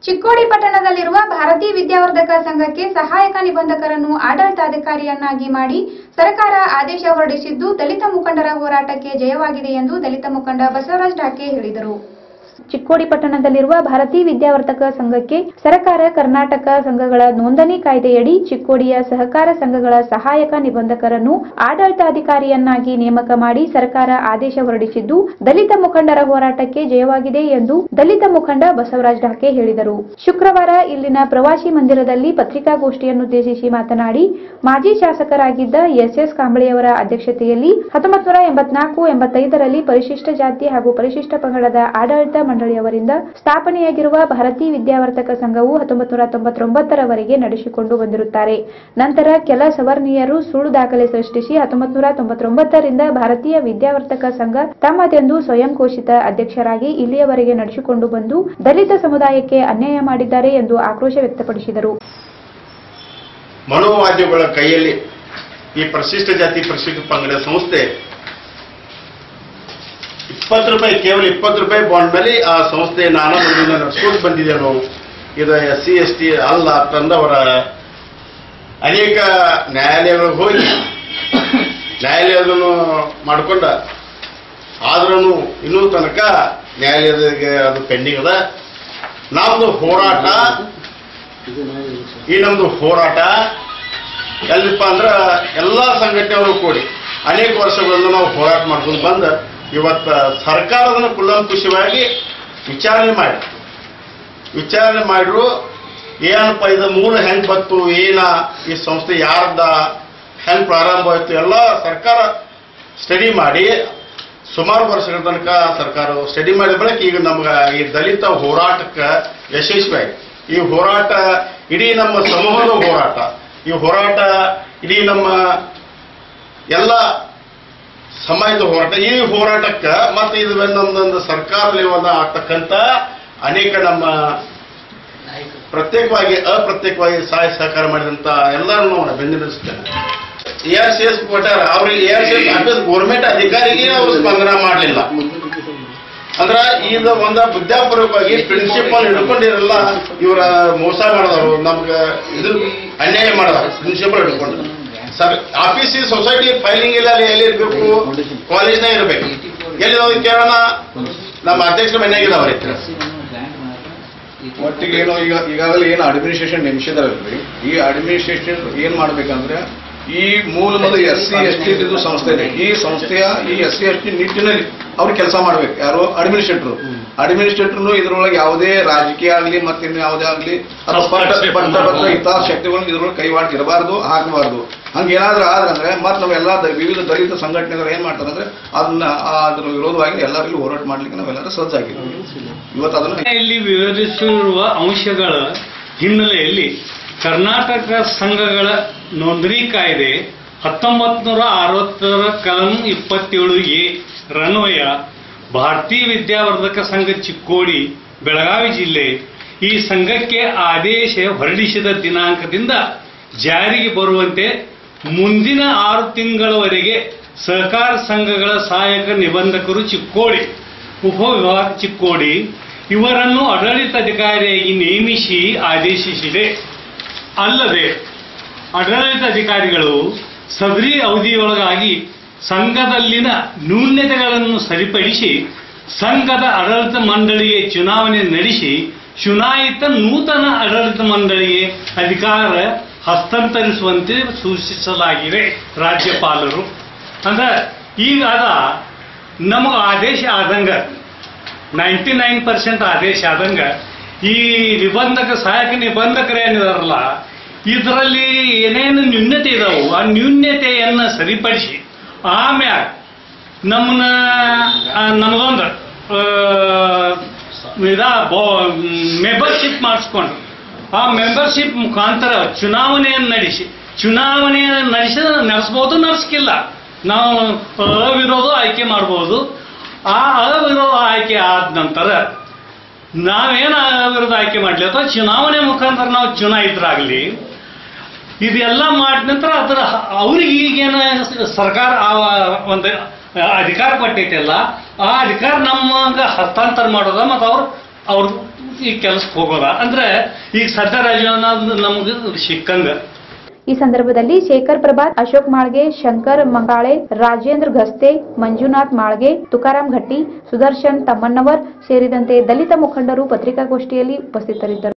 ಚಿಕ್ಕೋಡಿ ಪಟ್ಟಣದಲ್ಲಿರುವ ಭಾರತೀಯ ವಿದ್ಯಾವರ್ಧಕ ಸಂಘಕ್ಕೆ ಸಹಾಯಕ ನಿಬಂಧಕರನ್ನು ಆಡಳಿತಾಧಿಕಾರಿಯನ್ನಾಗಿ ಮಾಡಿ ಸರ್ಕಾರ ಆದೇಶ ಹೊರಡಿಸಿದ್ದು ದಲಿತ ಮುಖಂಡರ ಹೋರಾಟಕ್ಕೆ ಜಯವಾಗಿದೆ ಎಂದು ದಲಿತ ಮುಖಂಡ ಬಸವರಾಜ ಢಾಕೆ ಹೇಳಿದರು ಚಿಕ್ಕೋಡಿ ಪಟ್ಟಣದಲ್ಲಿರುವ ಭಾರತೀಯ ವಿದ್ಯಾವರ್ಧಕ ಸಂಘಕ್ಕೆ ಸರ್ಕಾರ ಕರ್ನಾಟಕ ಸಂಘಗಳ ನೋಂದಣಿ ಕಾಯ್ದೆಯಡಿ ಚಿಕ್ಕೋಡಿಯ ಸಹಕಾರ ಸಂಘಗಳ ಸಹಾಯಕ ನಿಬಂಧಕರನ್ನು ಆಡಳಿತಾಧಿಕಾರಿಯನ್ನಾಗಿ ನೇಮಕ ಮಾಡಿ ಸರ್ಕಾರ ಆದೇಶ ಹೊರಡಿಸಿದ್ದು ದಲಿತ ಮುಖಂಡರ ಹೋರಾಟಕ್ಕೆ ಜಯವಾಗಿದೆ ಎಂದು ದಲಿತ ಮುಖಂಡ ಬಸವರಾಜ ಢಾಕೆ ಹೇಳಿದರು ಶುಕ್ರವಾರ ಇಲ್ಲಿನ ಪ್ರವಾಸಿ ಮಂದಿರದಲ್ಲಿ ಪತ್ರಿಕಾಗೋಷ್ಠಿಯನ್ನುದ್ದೇಶಿಸಿ ಮಾತನಾಡಿ ಮಾಜಿ ಶಾಸಕರಾಗಿದ್ದ ಎಸ್ಎಸ್ ಕಾಂಬಳೆಯವರ ಅಧ್ಯಕ್ಷತೆಯಲ್ಲಿ ಹತ್ತೊಂಬತ್ತು ನೂರ ಎಂಬತ್ನಾಲ್ಕು ಎಂಬತ್ತೈದರಲ್ಲಿ ಪರಿಶಿಷ್ಟ ಜಾತಿ ಹಾಗೂ ಪರಿಶಿಷ್ಟ ಪಂಗಡದ ಆಡಳಿತ ಮಂಡಳಿಯವರಿಂದ ಸ್ಥಾಪನೆಯಾಗಿರುವ ಭಾರತೀಯ ವಿದ್ಯಾವರ್ಧಕ ಸಂಘವು ಹತ್ತೊಂಬತ್ತು ನೂರ ತೊಂಬತ್ತೊಂಬತ್ತರವರೆಗೆ ನಡೆಸಿಕೊಂಡು ಬಂದಿರುತ್ತಾರೆ ನಂತರ ಕೆಲ ಸವರ್ಣೀಯರು ಸುಳ್ಳು ದಾಖಲೆ ಸೃಷ್ಟಿಸಿ ಹತ್ತೊಂಬತ್ತು ನೂರ ತೊಂಬತ್ತೊಂಬತ್ತರಿಂದ ಭಾರತೀಯ ವಿದ್ಯಾವರ್ಧಕ ಸಂಘ ತಮ್ಮದೆಂದು ಸ್ವಯಂ ಘೋಷಿತ ಅಧ್ಯಕ್ಷರಾಗಿ ಇಲ್ಲಿಯವರೆಗೆ ನಡೆಸಿಕೊಂಡು ಬಂದು ದಲಿತ ಸಮುದಾಯಕ್ಕೆ ಅನ್ಯಾಯ ಮಾಡಿದ್ದಾರೆ ಎಂದು ಆಕ್ರೋಶ ವ್ಯಕ್ತಪಡಿಸಿದರು ಮನೋವಾದ್ಯಗಳ ಕೈಯಲ್ಲಿ ಈ ಪರಿಶಿಷ್ಟ ಜಾತಿ ಪರಿಶಿಷ್ಟ ಪಂಗಡ ಸಂಸ್ಥೆ ಇಪ್ಪತ್ತು ರೂಪಾಯಿ ಕೇವಲ ಇಪ್ಪತ್ತು ರೂಪಾಯಿ ಬಾಂಡ್ ಮೇಲೆ ಆ ಸಂಸ್ಥೆ ನಾನಾ ಮಂದಿನ ನಡ್ಸ್ಕೊಂಡು ಬಂದಿದ್ದೇನು ಇದು ಎಸ್ ಸಿ ಎಸ್ ಟಿ ಅಲ್ಲ ತಂದವರ ಅನೇಕ ನ್ಯಾಯಾಲಯಗಳಿಗೆ ಹೋಗಿ ನ್ಯಾಯಾಲಯದನ್ನು ಮಾಡ್ಕೊಂಡ ಆದ್ರೂ ಇನ್ನೂ ತನಕ ನ್ಯಾಯಾಲಯದಾಗೆ ಅದು ಪೆಂಡಿಂಗ್ ಅದ ನಮ್ದು ಹೋರಾಟ ಈ ನಮ್ದು ಹೋರಾಟ ಎಲ್ಲಿಪ್ಪ ಅಂದ್ರ ಎಲ್ಲಾ ಸಂಘಟನೆಗಳು ಕೂಡಿ ಅನೇಕ ವರ್ಷಗಳಿಂದ ನಾವು ಹೋರಾಟ ಮಾಡ್ಕೊಂಡು ಬಂದ ಇವತ್ತ ಸರ್ಕಾರದನ್ನ ಕುಲಂಕುಷವಾಗಿ ವಿಚಾರಣೆ ಮಾಡಿ ವಿಚಾರಣೆ ಮಾಡಿರು ಏನಪ್ಪ ಇದು ಮೂಲ ಹೆಂಗ್ ಬತ್ತು ಏನ ಈ ಸಂಸ್ಥೆ ಯಾರ್ದ ಹೆಂಗ್ ಪ್ರಾರಂಭ ಆಯ್ತು ಎಲ್ಲ ಸರ್ಕಾರ ಸ್ಟಡಿ ಮಾಡಿ ಸುಮಾರು ವರ್ಷಗಳ ತನಕ ಸರ್ಕಾರ ಸ್ಟಡಿ ಮಾಡಿದ ಬಳಿಕ ಈಗ ನಮ್ಗೆ ಈ ದಲಿತ ಹೋರಾಟಕ್ಕೆ ಯಶಸ್ವಿ ಆಯ್ತು ಈ ಹೋರಾಟ ಇಡೀ ನಮ್ಮ ಸಮೂಹದ ಹೋರಾಟ ಈ ಹೋರಾಟ ಇಡೀ ನಮ್ಮ ಎಲ್ಲ ಸಮಾಜದ ಹೋರಾಟ ಈ ಹೋರಾಟಕ್ಕೆ ಮತ್ತೆ ಇದು ನಮ್ದೊಂದು ಸರ್ಕಾರ ಲೆವೆಲ್ ಆಗ್ತಕ್ಕಂಥ ಅನೇಕ ನಮ್ಮ ಪ್ರತ್ಯೇಕವಾಗಿ ಅಪ್ರತ್ಯೇಕವಾಗಿ ಸಹಾಯ ಸಹಕಾರ ಮಾಡಿದಂತ ಎಲ್ಲರನ್ನು ನಾವು ಬೆಂಬಲಿಸ್ತೇನೆ A R C S Kottara ಅವ್ರಿಗೆ A R C S office government ಅಧಿಕಾರಿಗೆ ಅವರು ಸ್ಪಂದನ ಮಾಡಲಿಲ್ಲ ಅಂದ್ರ ಈಗ ಒಂದ ವಿದ್ಯಾಪೂರ್ವಕವಾಗಿ ಪ್ರಿನ್ಸಿಪಲ್ ಹಿಡ್ಕೊಂಡಿರಲ್ಲ ಇವರ ಮೋಸ ಮಾಡಿದವರು ನಮ್ಗೆ ಇದು ಅನ್ಯಾಯ ಮಾಡಿದಾರೆ ಪ್ರಿನ್ಸಿಪಲ್ ಹಿಡ್ಕೊಂಡು ಸರ್ ಆಫೀಸ್ ಸೊಸೈಟಿ ಫೈಲಿಂಗ್ ಇಲ್ಲ ಅಲ್ಲಿ ಎಲ್ಲಿ ಇರ್ಬೇಕು ಕಾಲೇಜ್ನಾಗ ಇರ್ಬೇಕು ಎಲ್ಲಿ ಹೋಗಿ ಕೇಳೋಣ ನಮ್ಮ ಅಧ್ಯಕ್ಷರ ಮನೆಯಾಗಿದ್ದಾವ್ರಿ ಒಟ್ಟಿಗೆ ಏನು ಈಗ ಈಗಾಗಲೇ ಏನು ಅಡ್ಮಿನಿಸ್ಟ್ರೇಷನ್ ನೇಮಿಸಿದಾರಲ್ರಿ ಈ ಅಡ್ಮಿನಿಸ್ಟ್ರೇಷನ್ ಏನ್ ಮಾಡ್ಬೇಕಂದ್ರೆ ಈ ಮೂಲ ಮೊದಲು ಎಸ್ ಸಿ ಎಸ್ ಟಿ ಇದು ಸಂಸ್ಥೆ ಇದೆ ಈ ಸಂಸ್ಥೆಯ ಈ ಎಸ್ ಸಿ ಎಸ್ ಟಿ ನಿಟ್ಟಿನಲ್ಲಿ ಅವ್ರು ಕೆಲಸ ಮಾಡ್ಬೇಕು ಯಾರು ಅಡ್ಮಿನಿಸ್ಟ್ರೇಟರ್ ಅಡ್ಮಿನಿಸ್ಟ್ರೇಟರ್ನು ಇದ್ರೊಳಗೆ ಯಾವುದೇ ರಾಜಕೀಯ ಆಗಲಿ ಮತ್ತೆ ಇನ್ನು ಯಾವುದೇ ಆಗಲಿ ಅಥವಾ ಪಟ್ಟ ಪಟ್ಟಭದ್ರ ಹಿತಾಸಕ್ತಿಗಳನ್ನು ಇದ್ರೊಳಗೆ ಕೈವಾಡ ಇರಬಾರ್ದು ಹಾಕಬಾರ್ದು ಹಂಗೇನಾದ್ರೂ ಆದ್ರಂದ್ರೆ ಮತ್ತೆ ನಾವೆಲ್ಲ ದ- ವಿವಿಧ ದಲಿತ ಸಂಘಟನೆಗಳು ಏನ್ ಮಾಡ್ತಾರೆ ಅಂದ್ರೆ ಅದನ್ನ ಆ ಅದ್ರ ವಿರೋಧವಾಗಿ ಎಲ್ಲರಿಗೂ ಹೋರಾಟ ಮಾಡ್ಲಿಕ್ಕೆ ನಾವೆಲ್ಲರೂ ಸಜ್ಜಾಗಿದ್ದೀವಿ ಇವತ್ತು ಅದನ್ನ ಇಲ್ಲಿ ವಿವರಿಸಿರುವ ಅಂಶಗಳ ಹಿನ್ನೆಲೆಯಲ್ಲಿ ಕರ್ನಾಟಕ ಸಂಘಗಳ ನೋಂದಣಿ ಕಾಯ್ದೆ ಹತ್ತೊಂಬತ್ತು ನೂರ ಅರವತ್ತರ ಕಲಂ ಇಪ್ಪತ್ತೇಳು ಎ ರನ್ವಯ ಭಾರತೀಯ ವಿದ್ಯಾವರ್ಧಕ ಸಂಘ ಚಿಕ್ಕೋಡಿ ಬೆಳಗಾವಿ ಜಿಲ್ಲೆ ಈ ಸಂಘಕ್ಕೆ ಆದೇಶ ಹೊರಡಿಸಿದ ದಿನಾಂಕದಿಂದ ಜಾರಿಗೆ ಬರುವಂತೆ ಮುಂದಿನ ಆರು ತಿಂಗಳವರೆಗೆ ಸಹಕಾರ ಸಂಘಗಳ ಸಹಾಯಕ ನಿಬಂಧಕರು ಚಿಕ್ಕೋಡಿ ಉಪವಿಭಾಗ ಚಿಕ್ಕೋಡಿ ಇವರನ್ನು ಆಡಳಿತಾಧಿಕಾರಿಯಾಗಿ ನೇಮಿಸಿ ಆದೇಶಿಸಿದೆ ಅಲ್ಲದೆ ಆಡಳಿತಾಧಿಕಾರಿಗಳು ಸದರಿ ಅವಧಿಯೊಳಗಾಗಿ ಸಂಘದಲ್ಲಿನ ನ್ಯೂನ್ಯತೆಗಳನ್ನು ಸರಿಪಡಿಸಿ ಸಂಘದ ಆಡಳಿತ ಮಂಡಳಿಗೆ ಚುನಾವಣೆ ನಡೆಸಿ ಚುನಾಯಿತ ನೂತನ ಆಡಳಿತ ಮಂಡಳಿಗೆ ಅಧಿಕಾರ ಹಸ್ತಾಂತರಿಸುವಂತೆ ಸೂಚಿಸಲಾಗಿದೆ ರಾಜ್ಯಪಾಲರು ಅಂದ್ರೆ ಈಗ ಅದ ನಮಗೆ ಆದೇಶ ಆದಂಗ ನೈಂಟಿ ನೈನ್ ಪರ್ಸೆಂಟ್ ಆದೇಶ ಆದಂಗ ಈ ನಿಬಂಧಕ ಸಹಾಯಕ ನಿಬಂಧಕರು ಏನಿದಾರಲ್ಲ ಇದರಲ್ಲಿ ಏನೇನು ನ್ಯೂನ್ಯತೆ ಇದಾವು ಆ ನ್ಯೂನ್ಯತೆಯನ್ನ ಸರಿಪಡಿಸಿ ಆಮ್ಯಾಗ ನಮ್ಮನ್ನ ಆ, ನಮಗೊಂದು ಆ, ಇದ ಮೆಂಬರ್ಶಿಪ್ ಮಾಡಿಸ್ಕೊಂಡು ಆ ಮೆಂಬರ್ಶಿಪ್ ಮುಖಾಂತರ ಚುನಾವಣೆಯನ್ನು ನಡೆಸಿ ಚುನಾವಣೆಯನ್ನು ನಡೆಸಿದ ನಡೆಸ್ಬೋದು ನಡೆಸ್ಕಿಲ್ಲ ನಾವು ಅವಿರೋಧ ಆಯ್ಕೆ ಮಾಡ್ಬೋದು ಆ ಅವಿರೋಧ ಆಯ್ಕೆ ಆದ ನಂತರ ನಾವೇನು ಅವಿರೋಧ ಆಯ್ಕೆ ಮಾಡಲಿ ಅಥವಾ ಚುನಾವಣೆ ಮುಖಾಂತರ ನಾವು ಚುನಾಯಿತರಾಗಲಿ ಇದೆಲ್ಲ ಮಾಡಿದ ನಂತರ ಅದರ ಅವ್ರಿಗೆ ಈಗೇನು ಸರ್ಕಾರ ಆ ಒಂದು ಅಧಿಕಾರ ಕೊಟ್ಟೈತಲ್ಲ ಆ ಅಧಿಕಾರ ನಮಗೆ ಹಸ್ತಾಂತರ ಮಾಡೋದ ಮತ್ತು ಅವ್ರು ಅವ್ರು ಈ ಕೆಲಸಕ್ಕೆ ಹೋಗೋದ ಅಂದ್ರೆ ಈಗ ಸದ್ಯ ರಾಜೀನಾಮೆ ನಮ್ಗೆ ಸಿಕ್ಕಂಗ ಈ ಸಂದರ್ಭದಲ್ಲಿ ಶೇಖರ್ ಪ್ರಭಾತ್ ಅಶೋಕ್ ಮಾಳ್ಗೆ ಶಂಕರ್ ಮಂಗಾಳೆ ರಾಜೇಂದ್ರ ಗಸ್ತೆ ಮಂಜುನಾಥ್ ಮಾಳ್ಗೆ ತುಕಾರಾಂ ಘಟ್ಟಿ ಸುದರ್ಶನ್ ತಮ್ಮಣ್ಣವರ್ ಸೇರಿದಂತೆ ದಲಿತ ಮುಖಂಡರು ಪತ್ರಿಕಾಗೋಷ್ಠಿಯಲ್ಲಿ ಉಪಸ್ಥಿತರಿದ್ದರು